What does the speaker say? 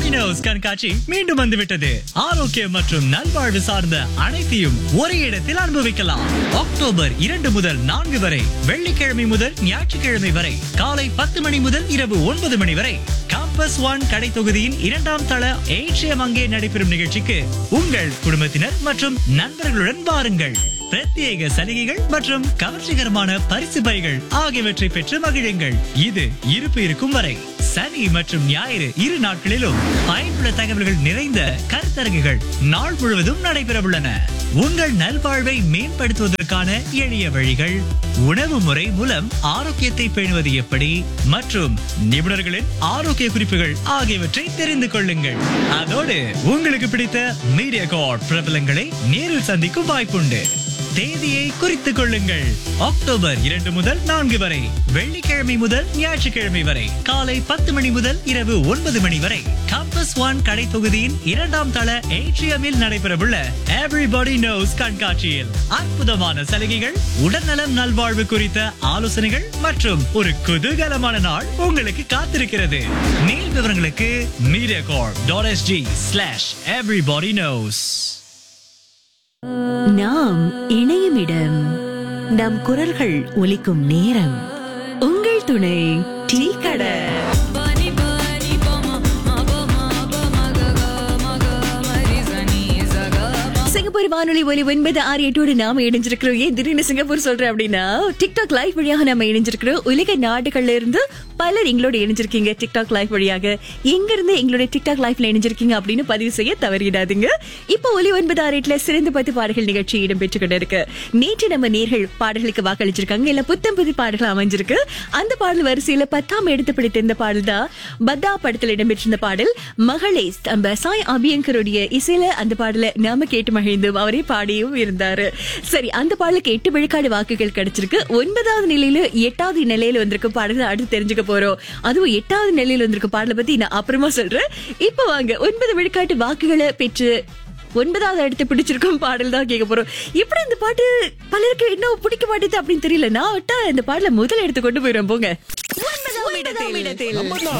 பாலினோஸ் கண்காட்சி மீண்டும் வந்துவிட்டது ஆரோக்கியம் மற்றும் நல்வாழ்வு சார்ந்த அனைத்தையும் ஒரே இடத்தில் அனுபவிக்கலாம் அக்டோபர் இரண்டு முதல் நான்கு வரை வெள்ளிக்கிழமை முதல் ஞாயிற்றுக்கிழமை வரை காலை பத்து மணி முதல் இரவு ஒன்பது மணி வரை காம்பஸ் ஒன் கடை தொகுதியின் இரண்டாம் தள ஏற்றியம் அங்கே நடைபெறும் நிகழ்ச்சிக்கு உங்கள் குடும்பத்தினர் மற்றும் நண்பர்களுடன் வாருங்கள் பிரத்யேக சலுகைகள் மற்றும் கவர்ச்சிகரமான பரிசு பைகள் ஆகியவற்றை பெற்று மகிழுங்கள் இது இருப்பு இருக்கும் வரை சனி மற்றும் ஞாயிறு இரு நாட்களிலும் பயனுள்ள தகவல்கள் நிறைந்த கருத்தரங்குகள் நாள் முழுவதும் நடைபெறவுள்ளன உங்கள் நல்வாழ்வை மேம்படுத்துவதற்கான எளிய வழிகள் உணவு முறை மூலம் ஆரோக்கியத்தை பேணுவது எப்படி மற்றும் நிபுணர்களின் ஆரோக்கிய குறிப்புகள் ஆகியவற்றை தெரிந்து கொள்ளுங்கள் அதோடு உங்களுக்கு பிடித்த மீடியா கார்ட் பிரபலங்களை நேரில் சந்திக்கும் வாய்ப்புண்டு தேதியை குறித்துக் கொள்ளுங்கள் அக்டோபர் இரண்டு முதல் நான்கு வரை வெள்ளிக்கிழமை முதல் ஞாயிற்றுக்கிழமை வரை காலை பத்து மணி முதல் இரவு ஒன்பது மணி வரை கம்பஸ் ஒன் கடை தொகுதியின் இரண்டாம் தள ஏட்ரியமில் நடைபெறவுள்ள எவ்ரிபடி நோஸ் கண்காட்சியில் அற்புதமான சலுகைகள் உடல்நலம் நல்வாழ்வு குறித்த ஆலோசனைகள் மற்றும் ஒரு குதூகலமான நாள் உங்களுக்கு காத்திருக்கிறது மேல் விவரங்களுக்கு media corp dot SG slash everybody knows நாம் இணையும் இடம் நம் குரல்கள் ஒலிக்கும் நேரம் உங்கள் துணை டீ கடை சிங்கப்பூர் வானொலி ஒலி ஒன்பது ஆறு எட்டோடு நாம இணைஞ்சிருக்கிறோம் ஏன் திடீர்னு சிங்கப்பூர் சொல்றேன் அப்படின்னா டிக்டாக் லைவ் வழியாக நம்ம இணைஞ்சிருக்கிறோம் உலக நாடுகள்ல இருந்து பலர் எங்களோட இணைஞ்சிருக்கீங்க டிக்டாக் லைவ் வழியாக எங்க இருந்து எங்களுடைய டிக்டாக் லைவ்ல இணைஞ்சிருக்கீங்க அப்படின்னு பதிவு செய்ய தவறிடாதீங்க இப்போ ஒலி ஒன்பது ஆறு எட்டுல சிறந்த பத்து பாடல்கள் நிகழ்ச்சி இடம்பெற்று கொண்டு இருக்கு நேற்று நம்ம நேர்கள் பாடல்களுக்கு வாக்களிச்சிருக்காங்க இல்ல புத்தம் புது பாடல்கள் அமைஞ்சிருக்கு அந்த பாடல் வரிசையில பத்தாம் இடத்து பிடித்த இந்த பாடல் தான் பத்தா படத்தில் இடம்பெற்றிருந்த பாடல் மகளே நம்ம சாய் அபியங்கருடைய இசையில அந்த பாடலை நாம கேட்டு மகிழ்ந்தும் அவரே பாடியும் இருந்தாரு சரி அந்த பாடலுக்கு எட்டு விழுக்காடு வாக்குகள் கிடைச்சிருக்கு ஒன்பதாவது நிலையில எட்டாவது நிலையில வந்திருக்க பாடல் அடுத்து தெரிஞ்சுக்க போறோம் அதுவும் எட்டாவது நிலையில வந்திருக்க பாடலை பத்தி நான் அப்புறமா சொல்றேன் இப்ப வாங்க ஒன்பது விழுக்காட்டு வாக்குகளை பெற்று ஒன்பதாவது இடத்தை பிடிச்சிருக்கும் பாடல் தான் கேட்க போறோம் எப்படி இந்த பாட்டு பலருக்கு இன்னும் பிடிக்க மாட்டேது அப்படின்னு தெரியல நான் விட்டா இந்த பாடல முதல் எடுத்து கொண்டு போயிடும் போங்க ஒன்பதாம் இடத்தில்